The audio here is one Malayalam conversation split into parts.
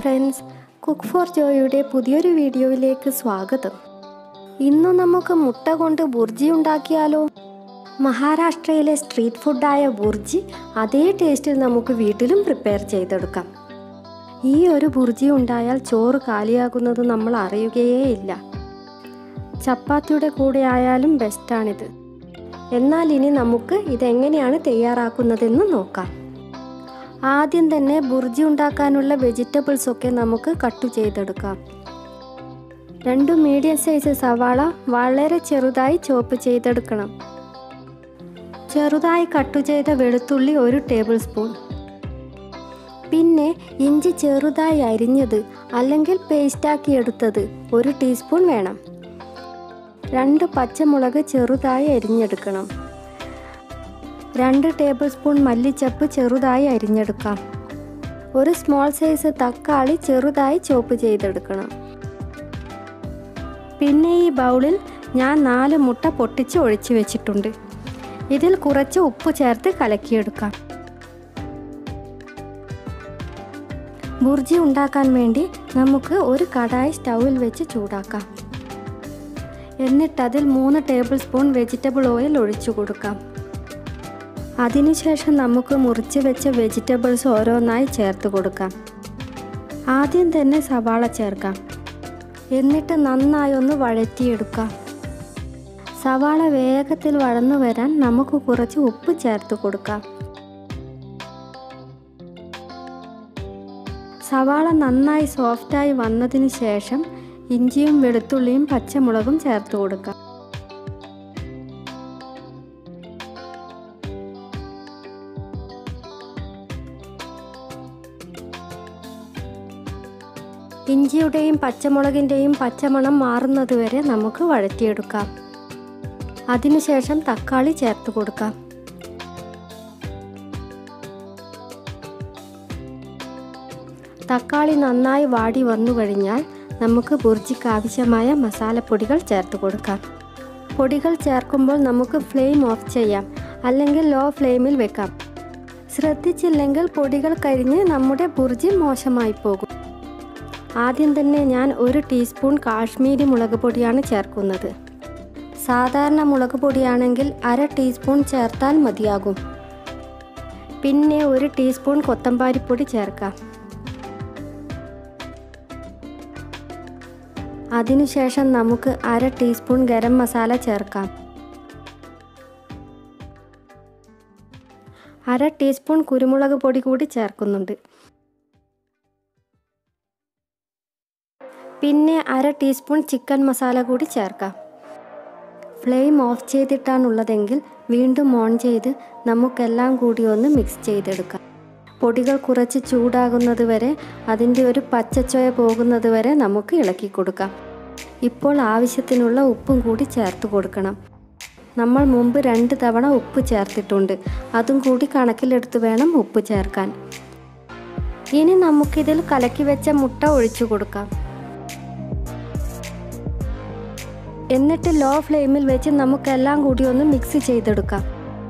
ഫ്രണ്ട്സ് കുക്ക് ഫോർ ജോയുടെ പുതിയൊരു വീഡിയോയിലേക്ക് സ്വാഗതം ഇന്ന് നമുക്ക് മുട്ട കൊണ്ട് ബുർജി ഉണ്ടാക്കിയാലോ മഹാരാഷ്ട്രയിലെ സ്ട്രീറ്റ് ഫുഡായ ബുർജി അതേ ടേസ്റ്റിൽ നമുക്ക് വീട്ടിലും പ്രിപ്പയർ ചെയ്തെടുക്കാം ഈ ഒരു ബുർജി ഉണ്ടായാൽ ചോറ് കാലിയാകുന്നത് നമ്മൾ അറിയുകയേ ഇല്ല ചപ്പാത്തിയുടെ കൂടെ ആയാലും ബെസ്റ്റാണിത് എന്നാൽ ഇനി നമുക്ക് ഇതെങ്ങനെയാണ് തയ്യാറാക്കുന്നതെന്ന് നോക്കാം ആദ്യം തന്നെ ബുർജി ഉണ്ടാക്കാനുള്ള വെജിറ്റബിൾസ് ഒക്കെ നമുക്ക് കട്ട് ചെയ്തെടുക്കാം രണ്ട് മീഡിയം സൈസ് സവാള വളരെ ചെറുതായി ചോപ്പ് ചെയ്തെടുക്കണം ചെറുതായി കട്ട് ചെയ്ത വെളുത്തുള്ളി ഒരു ടേബിൾ സ്പൂൺ പിന്നെ ഇഞ്ചി ചെറുതായി അരിഞ്ഞത് അല്ലെങ്കിൽ പേസ്റ്റാക്കി എടുത്തത് ഒരു ടീസ്പൂൺ വേണം രണ്ട് പച്ചമുളക് ചെറുതായി അരിഞ്ഞെടുക്കണം രണ്ട് ടേബിൾ സ്പൂൺ മല്ലിച്ചപ്പ് ചെറുതായി അരിഞ്ഞെടുക്കാം ഒരു സ്മോൾ സൈസ് തക്കാളി ചെറുതായി ചോപ്പ് ചെയ്തെടുക്കണം പിന്നെ ഈ ബൗളിൽ ഞാൻ നാല് മുട്ട പൊട്ടിച്ച് ഒഴിച്ചു വെച്ചിട്ടുണ്ട് ഇതിൽ കുറച്ച് ഉപ്പ് ചേർത്ത് കലക്കിയെടുക്കാം ബുർജി ഉണ്ടാക്കാൻ വേണ്ടി നമുക്ക് ഒരു കടായി സ്റ്റൗവിൽ വെച്ച് ചൂടാക്കാം എന്നിട്ട് അതിൽ മൂന്ന് ടേബിൾ സ്പൂൺ വെജിറ്റബിൾ ഓയിൽ ഒഴിച്ചു കൊടുക്കാം അതിനുശേഷം നമുക്ക് മുറിച്ച് വെച്ച വെജിറ്റബിൾസ് ഓരോന്നായി ചേർത്ത് കൊടുക്കാം ആദ്യം തന്നെ സവാള ചേർക്കാം എന്നിട്ട് നന്നായി ഒന്ന് വഴറ്റിയെടുക്കാം സവാള വേഗത്തിൽ വഴന്നു വരാൻ നമുക്ക് കുറച്ച് ഉപ്പ് ചേർത്ത് കൊടുക്കാം സവാള നന്നായി സോഫ്റ്റായി വന്നതിന് ശേഷം ഇഞ്ചിയും വെളുത്തുള്ളിയും പച്ചമുളകും ചേർത്ത് കൊടുക്കാം ഇഞ്ചിയുടെയും പച്ചമുളകിൻ്റെയും പച്ചമണം മാറുന്നതുവരെ നമുക്ക് വഴറ്റിയെടുക്കാം അതിനുശേഷം തക്കാളി ചേർത്ത് കൊടുക്കാം തക്കാളി നന്നായി വാടി വന്നു കഴിഞ്ഞാൽ നമുക്ക് ബുർജിക്ക് ആവശ്യമായ മസാലപ്പൊടികൾ ചേർത്ത് കൊടുക്കാം പൊടികൾ ചേർക്കുമ്പോൾ നമുക്ക് ഫ്ലെയിം ഓഫ് ചെയ്യാം അല്ലെങ്കിൽ ലോ ഫ്ലെയിമിൽ വെക്കാം ശ്രദ്ധിച്ചില്ലെങ്കിൽ പൊടികൾ കരിഞ്ഞ് നമ്മുടെ ബുർജി മോശമായി പോകും ആദ്യം തന്നെ ഞാൻ ഒരു ടീസ്പൂൺ കാശ്മീരി മുളക് പൊടിയാണ് ചേർക്കുന്നത് സാധാരണ മുളക് പൊടിയാണെങ്കിൽ അര ടീസ്പൂൺ ചേർത്താൽ മതിയാകും പിന്നെ ഒരു ടീസ്പൂൺ കൊത്തമ്പാരിപ്പൊടി ചേർക്കാം അതിനുശേഷം നമുക്ക് അര ടീസ്പൂൺ ഗരം മസാല ചേർക്കാം അര ടീസ്പൂൺ കുരുമുളക് പൊടി കൂടി ചേർക്കുന്നുണ്ട് പിന്നെ അര ടീസ്പൂൺ ചിക്കൻ മസാല കൂടി ചേർക്കാം ഫ്ലെയിം ഓഫ് ചെയ്തിട്ടാണുള്ളതെങ്കിൽ വീണ്ടും ഓൺ ചെയ്ത് നമുക്കെല്ലാം കൂടി ഒന്ന് മിക്സ് ചെയ്തെടുക്കാം പൊടികൾ കുറച്ച് ചൂടാകുന്നത് വരെ അതിൻ്റെ ഒരു പച്ചച്ചൊയ പോകുന്നത് വരെ നമുക്ക് ഇളക്കി കൊടുക്കാം ഇപ്പോൾ ആവശ്യത്തിനുള്ള ഉപ്പും കൂടി ചേർത്ത് കൊടുക്കണം നമ്മൾ മുമ്പ് രണ്ട് തവണ ഉപ്പ് ചേർത്തിട്ടുണ്ട് അതും കൂടി കണക്കിലെടുത്ത് വേണം ഉപ്പ് ചേർക്കാൻ ഇനി നമുക്കിതിൽ കലക്കി വെച്ച മുട്ട ഒഴിച്ചു കൊടുക്കാം എന്നിട്ട് ലോ ഫ്ലെയിമിൽ വെച്ച് നമുക്കെല്ലാം കൂടി ഒന്ന് മിക്സ് ചെയ്തെടുക്കാം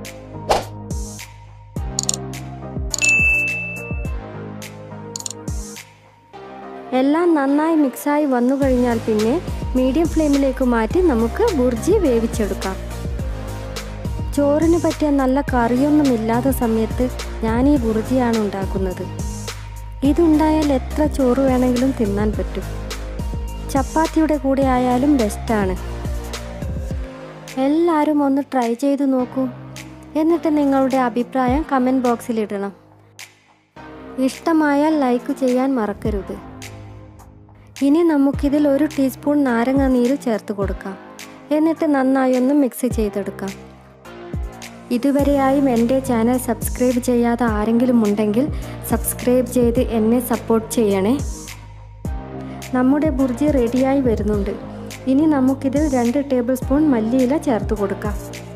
എല്ലാം നന്നായി മിക്സായി വന്നു കഴിഞ്ഞാൽ പിന്നെ മീഡിയം ഫ്ലെയിമിലേക്ക് മാറ്റി നമുക്ക് ബുർജി വേവിച്ചെടുക്കാം ചോറിന് പറ്റിയ നല്ല കറിയൊന്നും ഇല്ലാത്ത സമയത്ത് ഞാൻ ഈ ബുർജിയാണ് ഉണ്ടാക്കുന്നത് ഇതുണ്ടായാൽ എത്ര ചോറ് വേണമെങ്കിലും തിന്നാൻ പറ്റും ചപ്പാത്തിയുടെ കൂടെ ആയാലും ബെസ്റ്റാണ് എല്ലാവരും ഒന്ന് ട്രൈ ചെയ്ത് നോക്കൂ എന്നിട്ട് നിങ്ങളുടെ അഭിപ്രായം കമൻറ്റ് ബോക്സിൽ ഇടണം ഇഷ്ടമായാൽ ലൈക്ക് ചെയ്യാൻ മറക്കരുത് ഇനി നമുക്കിതിൽ ഒരു ടീസ്പൂൺ നാരങ്ങ നീര് ചേർത്ത് കൊടുക്കാം എന്നിട്ട് നന്നായി ഒന്ന് മിക്സ് ചെയ്തെടുക്കാം ഇതുവരെയായും എൻ്റെ ചാനൽ സബ്സ്ക്രൈബ് ചെയ്യാതെ ആരെങ്കിലും ഉണ്ടെങ്കിൽ സബ്സ്ക്രൈബ് ചെയ്ത് എന്നെ സപ്പോർട്ട് ചെയ്യണേ നമ്മുടെ ബുർജി റെഡിയായി വരുന്നുണ്ട് ഇനി നമുക്കിതിൽ രണ്ട് ടേബിൾ സ്പൂൺ മല്ലിയില ചേർത്ത് കൊടുക്കാം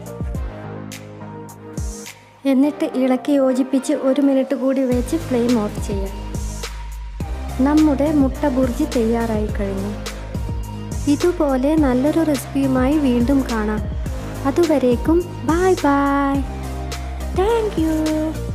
എന്നിട്ട് ഇളക്കി യോജിപ്പിച്ച് ഒരു മിനിറ്റ് കൂടി വെച്ച് ഫ്ലെയിം ഓഫ് ചെയ്യാം നമ്മുടെ മുട്ട ബുർജി തയ്യാറായി കഴിഞ്ഞു ഇതുപോലെ നല്ലൊരു റെസിപ്പിയുമായി വീണ്ടും കാണാം അതുവരേക്കും ബായ് ബായ് താങ്ക് യു